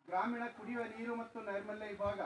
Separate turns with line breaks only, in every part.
ಗ್ರಾಮೀಣ ಕುಡಿಯುವ ನೀರು ಮತ್ತು ನೈರ್ಮಲ್ಯ ವಿಭಾಗ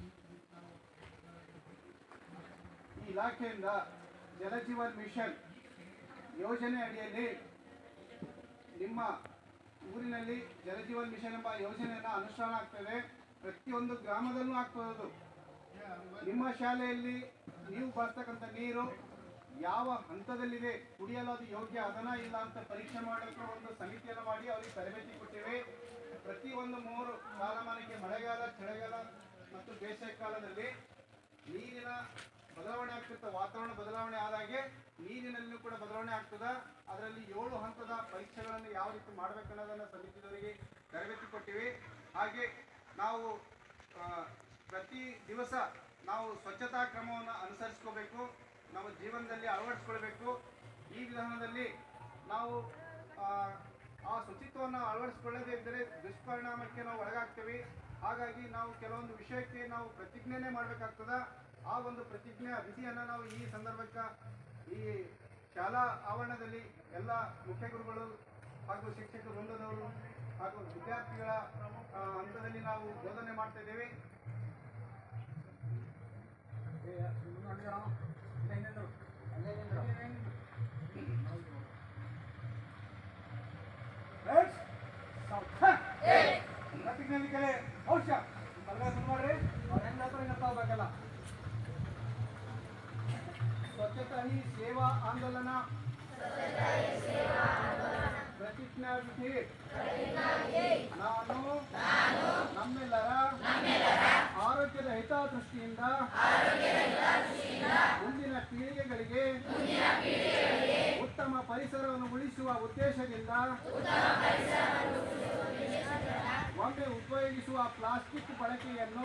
ಈ ಇಲಾಖೆಯಿಂದ ಜಲಜೀವನ್ ಮಿಷನ್ ಯೋಜನೆ ಅಡಿಯಲ್ಲಿ ನಿಮ್ಮ ಊರಿನಲ್ಲಿ ಜಲಜೀವನ್ ಮಿಷನ್ ಎಂಬ ಯೋಜನೆಯನ್ನು ಅನುಷ್ಠಾನ ಆಗ್ತದೆ ಪ್ರತಿಯೊಂದು ಗ್ರಾಮದಲ್ಲೂ ಆಗ್ತದದು ನಿಮ್ಮ ಶಾಲೆಯಲ್ಲಿ ನೀವು ಬಳಸ್ತಕ್ಕಂಥ ನೀರು ಯಾವ ಹಂತದಲ್ಲಿದೆ ಕುಡಿಯಲು ಅದು ಯೋಗ್ಯ ಅದನ ಇಲ್ಲ ಅಂತ ಪರೀಕ್ಷೆ ಮಾಡೋಕ್ಕೆ ಒಂದು ಸಮಿತಿಯನ್ನು ಮಾಡಿ ಅವರಿಗೆ ತರಬೇತಿ ಕೊಟ್ಟಿವೆ ಪ್ರತಿ ಒಂದು ಮೂರು ಕಾಲಮಾನಕ್ಕೆ ಮಳೆಗಾಲ ಚಳಿಗಾಲ ಮತ್ತು ಬೇಸಿಗೆ ಕಾಲದಲ್ಲಿ ನೀರಿನ ಬದಲಾವಣೆ ಆಗ್ತಿರ್ತ ವಾತಾವರಣ ಬದಲಾವಣೆ ಆದಾಗೆ ನೀರಿನಲ್ಲೂ ಕೂಡ ಬದಲಾವಣೆ ಆಗ್ತದ ಅದರಲ್ಲಿ ಏಳು ಹಂತದ ಪರೀಕ್ಷೆಗಳನ್ನು ಯಾವ ರೀತಿ ಮಾಡಬೇಕನ್ನೋದನ್ನು ಸಮಿತಿದವರಿಗೆ ತರಬೇತಿ ಕೊಟ್ಟಿವಿ ಹಾಗೆ ನಾವು ಆ, ಪ್ರತಿ ದಿವಸ ನಾವು ಸ್ವಚ್ಛತಾ ಕ್ರಮವನ್ನು ಅನುಸರಿಸ್ಕೋಬೇಕು ನಮ್ಮ ಜೀವನದಲ್ಲಿ ಅಳವಡಿಸ್ಕೊಳ್ಬೇಕು ಈ ವಿಧಾನದಲ್ಲಿ ನಾವು ಆ, ಆ ಶುಚಿತ್ವವನ್ನು ಅಳವಡಿಸ್ಕೊಳ್ಳದೇ ಇದ್ದರೆ ದುಷ್ಪರಿಣಾಮಕ್ಕೆ ನಾವು ಒಳಗಾಗ್ತೀವಿ ಹಾಗಾಗಿ ನಾವು ಕೆಲವೊಂದು ವಿಷಯಕ್ಕೆ ನಾವು ಪ್ರತಿಜ್ಞೆನೇ ಮಾಡಬೇಕಾಗ್ತದ ಆ ಒಂದು ಪ್ರತಿಜ್ಞೆ ವಿಧಿಯನ್ನು ನಾವು ಈ ಸಂದರ್ಭಕ್ಕೆ ಈ ಶಾಲಾ ಆವರಣದಲ್ಲಿ ಎಲ್ಲ ಮುಖ್ಯ ಗುರುಗಳು ಹಾಗೂ ಶಿಕ್ಷಕ ವೃಂದದವರು ಹಾಗೂ ವಿದ್ಯಾರ್ಥಿಗಳ ಆ, ಹಂತದಲ್ಲಿ ನಾವು ಬೋಧನೆ ಮಾಡ್ತಾ ಇದ್ದೇವೆ ಪ್ರತಿಜ್ಞೆ ಕೆಲೆ ಔಷಧ ಬಲಗಾಲ ಮಾಡ್ರಿ ಅವ್ರು ಹೆಂಗ್ ಹೇಳ್ತಾರೆ ಹಿಂಗ್ ಹೋಗ್ಬೇಕಲ್ಲ ಸ್ವಚ್ಛತಾ ಹಿ ಸೇವಾ ಆಂದೋಲನ ಪ್ರತಿಜ್ಞಾ ವಿಧಿ ನಾನು ನಮ್ಮೆಲ್ಲರ ಆರೋಗ್ಯದ ಹಿತದೃಷ್ಟಿಯಿಂದ ಮುಂದಿನ ಪೀಳಿಗೆಗಳಿಗೆ ಉತ್ತಮ ಪರಿಸರವನ್ನು ಉಳಿಸುವ ಉದ್ದೇಶದಿಂದ ಒಮ್ಮೆ ಉಪಯೋಗಿಸುವ ಪ್ಲಾಸ್ಟಿಕ್ ಬಳಕೆಯನ್ನು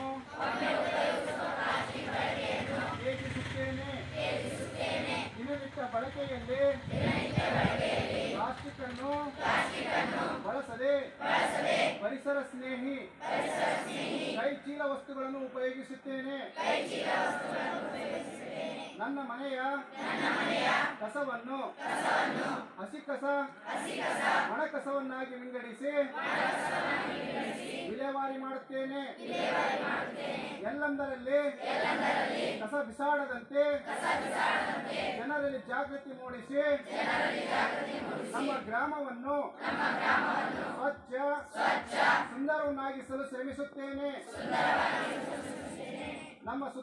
ತ್ಯಜಿಸುತ್ತೇನೆ ದಿನನಿತ್ಯ ಬಳಕೆಯಲ್ಲಿ ಪ್ಲಾಸ್ಟಿಕ್ ಅನ್ನು ಬಳಸದೆ ಪರಿಸರ ಸ್ನೇಹಿ ಕೈ ಚೀಲ ವಸ್ತುಗಳನ್ನು ಉಪಯೋಗಿಸುತ್ತೇನೆ ನನ್ನ ಮನೆಯ ಕಸವನ್ನು ಹಸಿ ಕಸ ಒಣ ಕಸವನ್ನಾಗಿ ವಿಂಗಡಿಸಿ ವಿಲೇವಾರಿ ಮಾಡುತ್ತೇನೆ ಎಲ್ಲಂದರಲ್ಲಿ ಕಸ ಬಿಸಾಡದಂತೆ ಜನರಲ್ಲಿ ಜಾಗೃತಿ ಮೂಡಿಸಿ ನಮ್ಮ ಗ್ರಾಮವನ್ನು ಸ್ವಚ್ಛ ಸುಂದರವನ್ನಾಗಿಸಲು ಶ್ರಮಿಸುತ್ತೇನೆ ನಮ್ಮ ಸುತ್ತ